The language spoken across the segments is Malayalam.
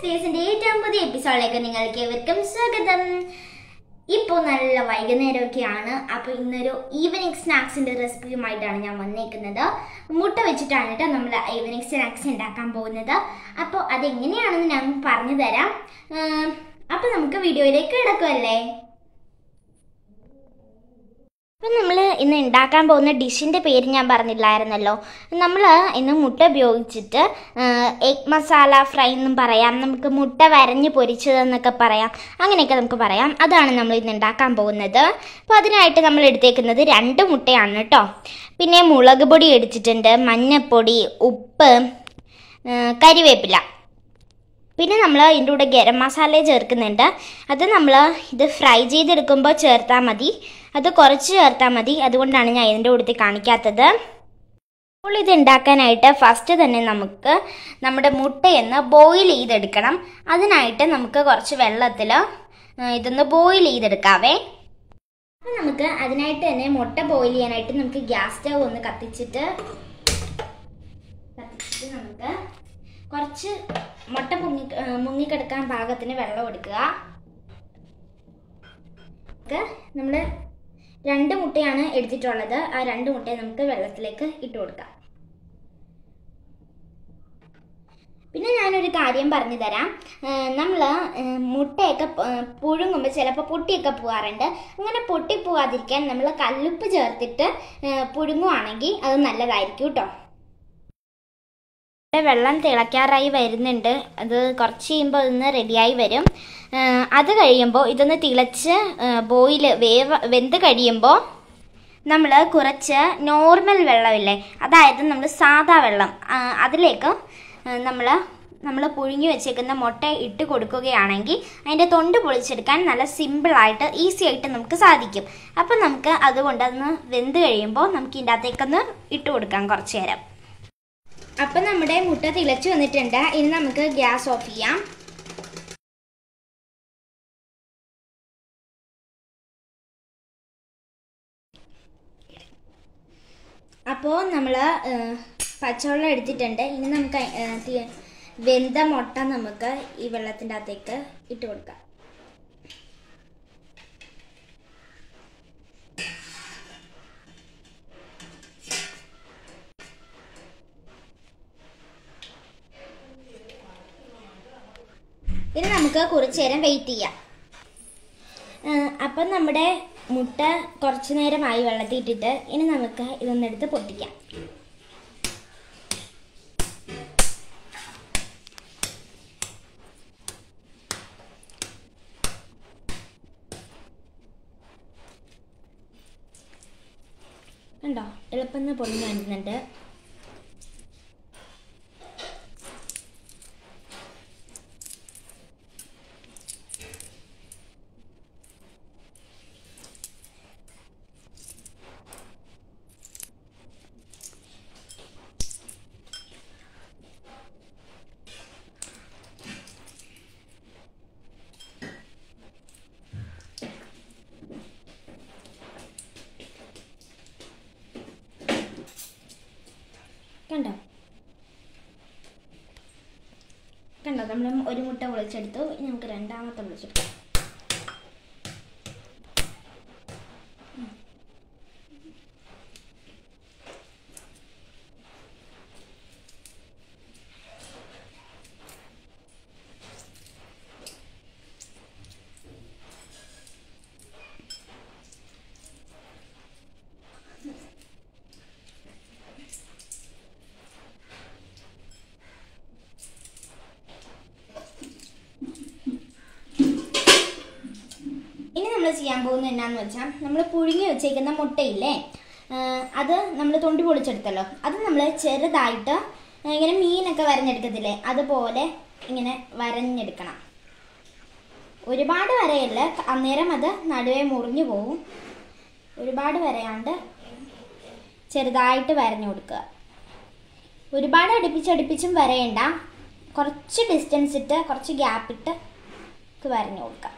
കുട്ടീസിന്റെ ഏറ്റവും പുതിയ എപ്പിസോഡിലേക്ക് നിങ്ങൾക്ക് ഏവർക്കും സ്വാഗതം ഇപ്പോൾ നല്ല വൈകുന്നേരമൊക്കെയാണ് അപ്പോൾ ഇന്നൊരു ഈവനിങ് സ്നാക്സിന്റെ റെസിപ്പിയുമായിട്ടാണ് ഞാൻ വന്നേക്കുന്നത് മുട്ട വെച്ചിട്ടാണ് കേട്ടോ നമ്മൾ ഈവനിങ് സ്നാക്സ് ഉണ്ടാക്കാൻ പോകുന്നത് അപ്പോൾ അതെങ്ങനെയാണെന്ന് ഞാൻ പറഞ്ഞു തരാം അപ്പോൾ നമുക്ക് വീഡിയോയിലേക്ക് കിടക്കുമല്ലേ അപ്പം നമ്മൾ ഇന്ന് ഉണ്ടാക്കാൻ പോകുന്ന ഡിഷിൻ്റെ പേര് ഞാൻ പറഞ്ഞില്ലായിരുന്നല്ലോ നമ്മൾ ഇന്ന് മുട്ട ഉപയോഗിച്ചിട്ട് എഗ് മസാല ഫ്രൈ എന്നും പറയാം നമുക്ക് മുട്ട വരഞ്ഞ് പൊരിച്ചതെന്നൊക്കെ പറയാം അങ്ങനെയൊക്കെ നമുക്ക് പറയാം അതാണ് നമ്മൾ ഇന്ന് ഉണ്ടാക്കാൻ പോകുന്നത് അപ്പോൾ അതിനായിട്ട് നമ്മൾ എടുത്തേക്കുന്നത് രണ്ട് മുട്ടയാണ് കേട്ടോ പിന്നെ മുളക് പൊടി എടുത്തിട്ടുണ്ട് മഞ്ഞൾപ്പൊടി ഉപ്പ് ആ, കരിവേപ്പില പിന്നെ നമ്മൾ ഇതിൻ്റെ കൂടെ ഗരം മസാല ചേർക്കുന്നുണ്ട് അത് നമ്മൾ ഇത് ഫ്രൈ ചെയ്തെടുക്കുമ്പോൾ ചേർത്താൽ മതി അത് കുറച്ച് ചേർത്താൽ മതി അതുകൊണ്ടാണ് ഞാൻ ഇതിൻ്റെ കൂടെ കാണിക്കാത്തത് അപ്പോൾ ഇത് ഉണ്ടാക്കാനായിട്ട് ഫസ്റ്റ് തന്നെ നമുക്ക് നമ്മുടെ മുട്ടയൊന്ന് ബോയിൽ ചെയ്തെടുക്കണം അതിനായിട്ട് നമുക്ക് കുറച്ച് വെള്ളത്തിൽ ഇതൊന്ന് ബോയിൽ ചെയ്തെടുക്കാവേ അപ്പോൾ നമുക്ക് അതിനായിട്ട് തന്നെ മുട്ട ബോയിൽ ചെയ്യാനായിട്ട് നമുക്ക് ഗ്യാസ് സ്റ്റവ് ഒന്ന് കത്തിച്ചിട്ട് കത്തിച്ചിട്ട് നമുക്ക് കുറച്ച് മുട്ട മുങ്ങി മുങ്ങിക്കിടക്കാൻ പാകത്തിന് വെള്ളം എടുക്കുക നമ്മൾ രണ്ട് മുട്ടയാണ് എടുത്തിട്ടുള്ളത് ആ രണ്ട് മുട്ടയെ നമുക്ക് വെള്ളത്തിലേക്ക് ഇട്ട് കൊടുക്കാം പിന്നെ ഞാനൊരു കാര്യം പറഞ്ഞു തരാം നമ്മൾ മുട്ടയൊക്കെ പ- പുഴുങ്ങുമ്പോൾ ചിലപ്പോൾ പൊട്ടിയൊക്കെ പോകാറുണ്ട് അങ്ങനെ പൊട്ടി പോകാതിരിക്കാൻ നമ്മൾ കല്ലുപ്പ് ചേർത്തിട്ട് ഏ, പുഴുങ്ങുവാണെങ്കിൽ അത് നല്ലതായിരിക്കും കേട്ടോ ഇവിടെ വെള്ളം തിളയ്ക്കാറായി വരുന്നുണ്ട് അത് കുറച്ച് കഴിയുമ്പോൾ ഇതൊന്ന് റെഡിയായി വരും ആ, അത് കഴിയുമ്പോൾ ഇതൊന്ന് തിളച്ച് ബോയിൽ വേവ് വെന്ത് കഴിയുമ്പോൾ നമ്മൾ കുറച്ച് നോർമൽ വെള്ളമില്ലേ അതായത് നമ്മൾ സാദാ വെള്ളം ആ, അതിലേക്ക് നമ്മൾ നമ്മൾ പുഴുങ്ങി വെച്ചേക്കുന്ന മുട്ട ഇട്ട് കൊടുക്കുകയാണെങ്കിൽ അതിൻ്റെ തൊണ്ട് പൊളിച്ചെടുക്കാൻ നല്ല സിമ്പിളായിട്ട് ഈസി ആയിട്ട് നമുക്ക് സാധിക്കും അപ്പം നമുക്ക് അതുകൊണ്ട് അതൊന്ന് വെന്ത് കഴിയുമ്പോൾ നമുക്ക് ഇതിൻ്റെ അകത്തേക്കൊന്ന് ഇട്ട് കൊടുക്കാം കുറച്ച് നേരം അപ്പം നമ്മുടെ മുട്ട തിളച്ചു വന്നിട്ടുണ്ട് ഇനി നമുക്ക് ഗ്യാസ് ഓഫ് ചെയ്യാം അപ്പോൾ നമ്മൾ പച്ചവെള്ളം എടുത്തിട്ടുണ്ട് ഇനി നമുക്ക് അ- ഏ, തി- വെന്ത മുട്ട നമുക്ക് ഈ വെള്ളത്തിൻ്റെ അകത്തേക്ക് ഇട്ട് കൊടുക്കാം ഇനി നമുക്ക് കുറച്ച് നേരം വെയിറ്റ് ചെയ്യാം ഏഹ് അപ്പം നമ്മുടെ മുട്ട കുറച്ച് നേരമായി വെള്ളത്തിൽ ഇട്ടിട്ട് ഇനി നമുക്ക് ഇതൊന്നെടുത്ത് പൊട്ടിക്കാം കണ്ടോ എളുപ്പം പൊളിഞ്ഞു വരുന്നുണ്ട് കണ്ടോ കണ്ടോ നമ്മൾ ഒരു മുട്ട പൊളിച്ചെടുത്തു ഇനി നമുക്ക് രണ്ടാമത്തെ പൊളിച്ചെടുക്കാം ഇനി നമ്മൾ ചെയ്യാൻ പോകുന്നത് എന്നാന്ന് വെച്ചാൽ നമ്മൾ പുഴുങ്ങി വെച്ചേക്കുന്ന മുട്ടയില്ലേ ആ, അത് നമ്മൾ തൊണ്ടി പൊളിച്ചെടുത്തല്ലോ അത് നമ്മൾ ചെറുതായിട്ട് ഇങ്ങനെ മീനൊക്കെ വരഞ്ഞെടുക്കത്തില്ലേ അതുപോലെ ഇങ്ങനെ വരഞ്ഞെടുക്കണം ഒരുപാട് വരയല്ല അന്നേരം അത് നടുവേ മുറിഞ്ഞു പോവും ഒരുപാട് വരയാണ്ട് ചെറുതായിട്ട് വരഞ്ഞു കൊടുക്കുക ഒരുപാട് അടുപ്പിച്ചടുപ്പിച്ചും വരയണ്ട കുറച്ച് ഡിസ്റ്റൻസ് ഇട്ട് കുറച്ച് ഗ്യാപ്പ് ഇട്ട് ഒക്കെ വരഞ്ഞു കൊടുക്കുക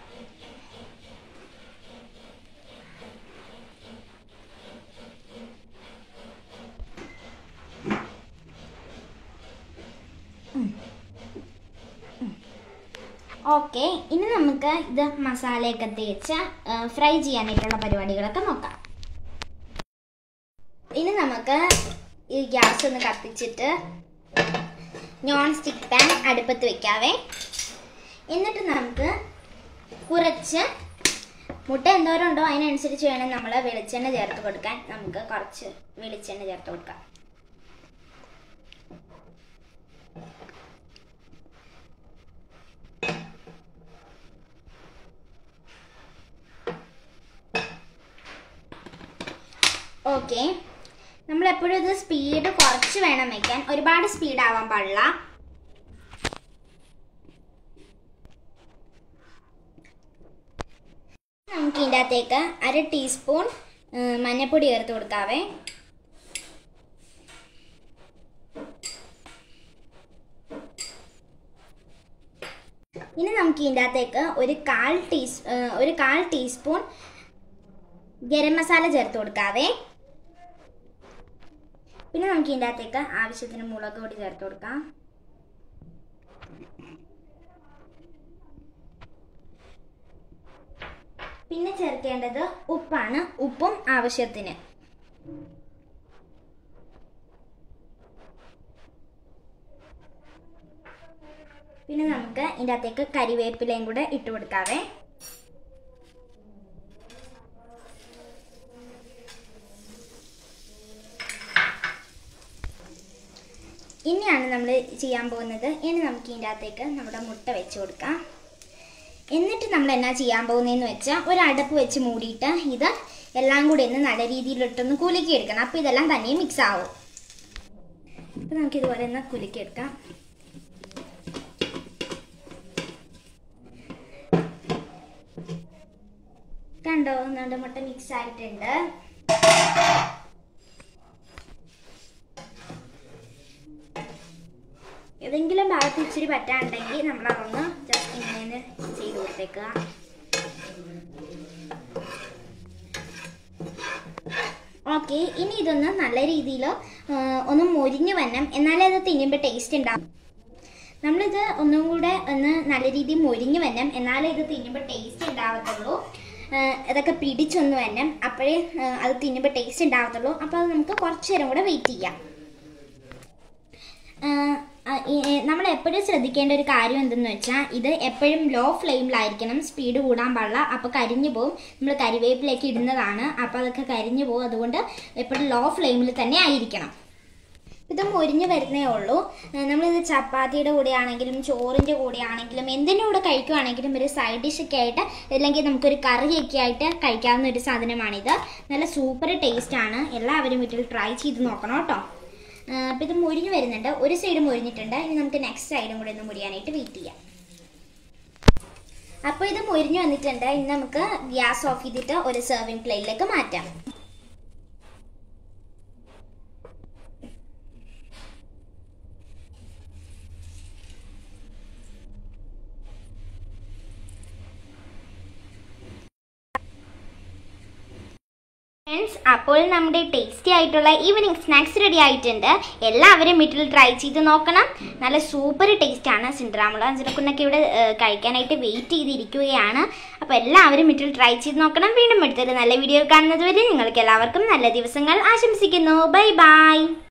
ഓക്കെ ഇനി നമുക്ക് ഇത് മസാലയൊക്കെ തേച്ച് ഫ്രൈ ചെയ്യാനായിട്ടുള്ള പരിപാടികളൊക്കെ നോക്കാം ഇനി നമുക്ക് ഈ ഗ്യാസ് ഒന്ന് കത്തിച്ചിട്ട് നോൺ സ്റ്റിക്ക് പാൻ അടുപ്പത്ത് വെക്കാവേ എന്നിട്ട് നമുക്ക് കുറച്ച് മുട്ട എന്തോരം ഉണ്ടോ അതിനനുസരിച്ച് വേണം നമ്മൾ വെളിച്ചെണ്ണ ചേർത്ത് കൊടുക്കാൻ നമുക്ക് കുറച്ച് വെളിച്ചെണ്ണ ചേർത്ത് കൊടുക്കാം ഓക്കെ നമ്മളെപ്പോഴും ഇത് സ്പീഡ് കുറച്ച് വേണം വെക്കാൻ ഒരുപാട് സ്പീഡ് ആവാൻ പാടില്ല നമുക്ക് ഇതിൻ്റെ അകത്തേക്ക് അര ടീസ്പൂൺ ഉം, മഞ്ഞൾപ്പൊടി ചേർത്ത് കൊടുക്കാവേ ഇനി നമുക്ക് ഇതിൻ്റെ അകത്തേക്ക് ഒരു കാൽ ടീസ് ഉം, ഒരു കാൽ ടീസ്പൂൺ ഗരം മസാല ചേർത്ത് കൊടുക്കാവേ പിന്നെ നമുക്ക് ഇതിൻ്റെ അകത്തേക്ക് ആവശ്യത്തിന് മുളക് പൊടി ചേർത്ത് കൊടുക്കാം പിന്നെ ചേർക്കേണ്ടത് ഉപ്പാണ് ഉപ്പും ആവശ്യത്തിന് പിന്നെ നമുക്ക് ഇതിൻ്റെ അകത്തേക്ക് കരിവേപ്പിലയും കൂടെ ഇട്ട് കൊടുക്കാവേ ഇനിയാണ് നമ്മൾ ചെയ്യാൻ പോകുന്നത് ഇനി നമുക്ക് ഇതിൻ്റെ അകത്തേക്ക് നമ്മുടെ മുട്ട വെച്ച് കൊടുക്കാം എന്നിട്ട് നമ്മൾ എന്നാ ചെയ്യാൻ പോകുന്നതെന്ന് വെച്ചാൽ ഒരു അടുപ്പ് വെച്ച് മൂടിയിട്ട് ഇത് എല്ലാം കൂടി ഒന്ന് നല്ല രീതിയിലിട്ടൊന്ന് കുലുക്കി എടുക്കണം അപ്പോൾ ഇതെല്ലാം തന്നെ മിക്സ് ആവും അപ്പോൾ നമുക്ക് ഇതുപോലെ ഒന്ന് കുലുക്കി എടുക്കാം കണ്ടോ നമ്മുടെ മുട്ട മിക്സ് ആയിട്ടുണ്ട് ഏതെങ്കിലും ഭാഗത്ത് ഇച്ചിരി പറ്റാണ്ടെങ്കിൽ നമ്മൾ അതൊന്ന് ജസ്റ്റ് ഇങ്ങനെ ചെയ്ത് കൊടുത്തേക്കുക ഓക്കെ ഇനി ഇതൊന്ന് നല്ല രീതിയിൽ ഒന്ന് മൊരിഞ്ഞ് വരണം എന്നാലേ അത് തിന്നുമ്പോൾ ടേസ്റ്റ് ഉണ്ടാവും നമ്മളിത് ഒന്നും കൂടെ ഒന്ന് നല്ല രീതിയിൽ മൊരിഞ്ഞ് വരണം എന്നാലേ ഇത് തിന്നുമ്പോൾ ടേസ്റ്റ് ഉണ്ടാവത്തുള്ളൂ ആ, ഇതൊക്കെ പിടിച്ചൊന്ന് വരണം അപ്പോഴേ ആ, അത് തിന്നുമ്പോൾ ടേസ്റ്റ് ഉണ്ടാവത്തുള്ളൂ അപ്പോൾ അത് നമുക്ക് കുറച്ച് നേരം കൂടെ വെയിറ്റ് ചെയ്യാം നമ്മൾ എപ്പോഴും ശ്രദ്ധിക്കേണ്ട ഒരു കാര്യം എന്തെന്ന് വെച്ചാൽ ഇത് എപ്പോഴും ലോ ഫ്ലെയിമിലായിരിക്കണം സ്പീഡ് കൂടാൻ പാടില്ല അപ്പോൾ കരിഞ്ഞു പോകും നമ്മൾ കരിവേപ്പിലേക്ക് ഇടുന്നതാണ് അപ്പോൾ അതൊക്കെ കരിഞ്ഞു പോകും അതുകൊണ്ട് എപ്പോഴും ലോ ഫ്ലെയിമിൽ തന്നെ ആയിരിക്കണം ഇത് മൊരിഞ്ഞ് വരുന്നേ ഉള്ളൂ ഏഹ് നമ്മളിത് ചപ്പാത്തിയുടെ കൂടെ ആണെങ്കിലും ചോറിൻ്റെ കൂടെ ആണെങ്കിലും എന്തിൻ്റെ കൂടെ കഴിക്കുവാണെങ്കിലും ഒരു സൈഡ് ഡിഷ് ഒക്കെ ആയിട്ട് അല്ലെങ്കിൽ നമുക്കൊരു കറിയൊക്കെ ആയിട്ട് കഴിക്കാവുന്ന ഒരു സാധനമാണിത് നല്ല സൂപ്പർ ടേസ്റ്റ് ആണ് എല്ലാവരും വീട്ടിൽ ട്രൈ ചെയ്ത് നോക്കണം കേട്ടോ അപ്പോൾ ഇത് മുരിഞ്ഞ് വരുന്നുണ്ട് ഒരു സൈഡ് മുരിഞ്ഞിട്ടുണ്ട് ഇനി നമുക്ക് നെക്സ്റ്റ് സൈഡും കൂടെ ഒന്ന് മുരിയാനായിട്ട് വെയിറ്റ് ചെയ്യാം അപ്പോൾ ഇത് മുരിഞ്ഞ് വന്നിട്ടുണ്ട് ഇനി നമുക്ക് ഗ്യാസ് ഓഫ് ചെയ്തിട്ട് ഒരു സെർവിങ് പ്ലേറ്റിലേക്ക് മാറ്റാം ഫ്രണ്ട്സ് അപ്പോൾ നമ്മുടെ ടേസ്റ്റി ആയിട്ടുള്ള ഈവനിങ് സ്നാക്സ് റെഡി ആയിട്ടുണ്ട് എല്ലാവരും വീട്ടിൽ ട്രൈ ചെയ്ത് നോക്കണം നല്ല സൂപ്പർ ടേസ്റ്റ് ആണ് സിൻഡ്രാമുള അഞ്ചിനക്കുണ്ണൊക്കെ ഇവിടെ ഏഹ്, കഴിക്കാനായിട്ട് വെയിറ്റ് ചെയ്തിരിക്കുകയാണ് അപ്പോൾ എല്ലാവരും വീട്ടിൽ ട്രൈ ചെയ്ത് നോക്കണം വീണ്ടും എടുത്തൊരു നല്ല വീഡിയോ കാണുന്നത് വരെ നിങ്ങൾക്ക് എല്ലാവർക്കും നല്ല ദിവസങ്ങൾ ആശംസിക്കുന്നു ബൈ ബൈ